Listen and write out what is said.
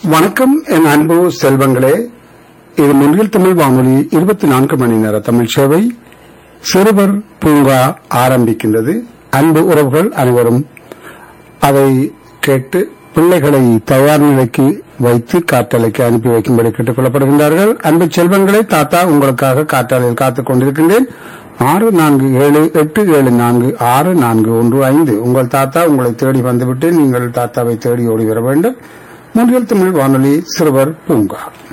வணக்கம் என் அன்பு செல்வங்களே இது முன்னில் தமிழ் வானொலி இருபத்தி நான்கு மணி நேர தமிழ் சேவை சிறுவர் பூங்கா ஆரம்பிக்கின்றது அன்பு உறவுகள் அனைவரும் அதை கேட்டு பிள்ளைகளை தயார் நிலைக்கு வைத்து காற்றலைக்கு அனுப்பி வைக்கும்படி கேட்டுக் கொள்ளப்படுகின்றார்கள் அன்பு செல்வங்களே தாத்தா உங்களுக்காக காற்றாலையில் காத்துக் கொண்டிருக்கின்றேன் ஆறு நான்கு ஏழு எட்டு ஏழு நான்கு ஆறு நான்கு ஒன்று ஐந்து உங்கள் தாத்தா உங்களை தேடி வந்துவிட்டு நீங்கள் தாத்தாவை தேடி ஓடி வர வேண்டும் முன்னில் தமிழ் வானொலி சிறுவர் பூங்கா